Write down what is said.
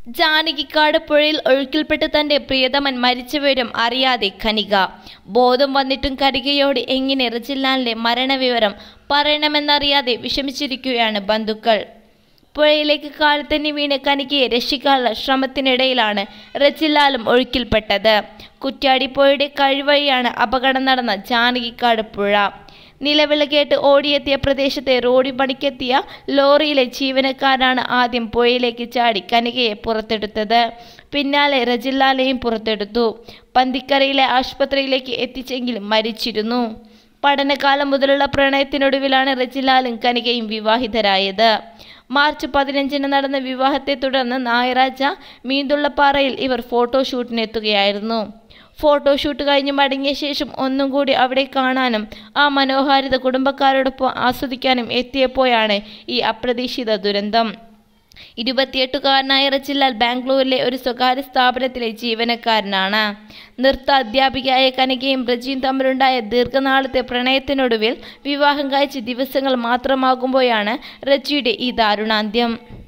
ജാനകിക്കാട് പുഴയിൽ ഒഴുക്കിൽപ്പെട്ട് തന്റെ പ്രിയതമൻ മരിച്ച വിവരം അറിയാതെ കനിക ബോധം വന്നിട്ടും കനികയോട് എങ്ങനെ റജിലാലിന്റെ മരണവിവരം പറയണമെന്നറിയാതെ വിഷമിച്ചിരിക്കുകയാണ് ബന്ധുക്കൾ പുഴയിലേക്ക് കാലത്തന്നെ വീണ് കനികയെ രക്ഷിക്കാനുള്ള ശ്രമത്തിനിടയിലാണ് റജിലാലും ഒഴുക്കിൽപ്പെട്ടത് കുറ്റ്യാടിപ്പുഴയുടെ കഴിവഴിയാണ് അപകടം നടന്ന ജാനകിക്കാട് പുഴ നിലവിള കേട്ട് ഓടിയെത്തിയ പ്രദേശത്തെ റോഡി പണിക്കെത്തിയ ലോറിയിലെ ജീവനക്കാരാണ് ആദ്യം പുഴയിലേക്ക് ചാടി കനികയെ പുറത്തെടുത്തത് പിന്നാലെ റജില്ലാലെയും പുറത്തെടുത്തു പന്തിക്കരയിലെ ആശുപത്രിയിലേക്ക് എത്തിച്ചെങ്കിലും മരിച്ചിരുന്നു പഠനകാലം മുതലുള്ള പ്രണയത്തിനൊടുവിലാണ് റജിലാലും കനികയും വിവാഹിതരായത് മാർച്ച് പതിനഞ്ചിന് നടന്ന വിവാഹത്തെ തുടർന്ന് ഞായറാഴ്ച മീന്തുള്ളപ്പാറയിൽ ഇവർ ഫോട്ടോഷൂട്ടിനെത്തുകയായിരുന്നു ഫോട്ടോഷൂട്ട് കഴിഞ്ഞ് മടങ്ങിയ ശേഷം ഒന്നും കൂടി അവിടെ കാണാനും ആ മനോഹാരിത കുടുംബക്കാരോടൊപ്പം ആസ്വദിക്കാനും എത്തിയപ്പോഴാണ് ഈ അപ്രതീക്ഷിത ദുരന്തം ഇരുപത്തിയെട്ടുകാരനായ റച്ചിലാൽ ബാംഗ്ലൂരിലെ ഒരു സ്വകാര്യ സ്ഥാപനത്തിലെ ജീവനക്കാരനാണ് നൃത്ത അധ്യാപികയായ കനകയും റജിയും തമ്മിലുണ്ടായ ദീർഘനാളത്തെ പ്രണയത്തിനൊടുവിൽ വിവാഹം കഴിച്ച് ദിവസങ്ങൾ മാത്രമാകുമ്പോഴാണ് റജിയുടെ ഈ ദാരുണാന്ത്യം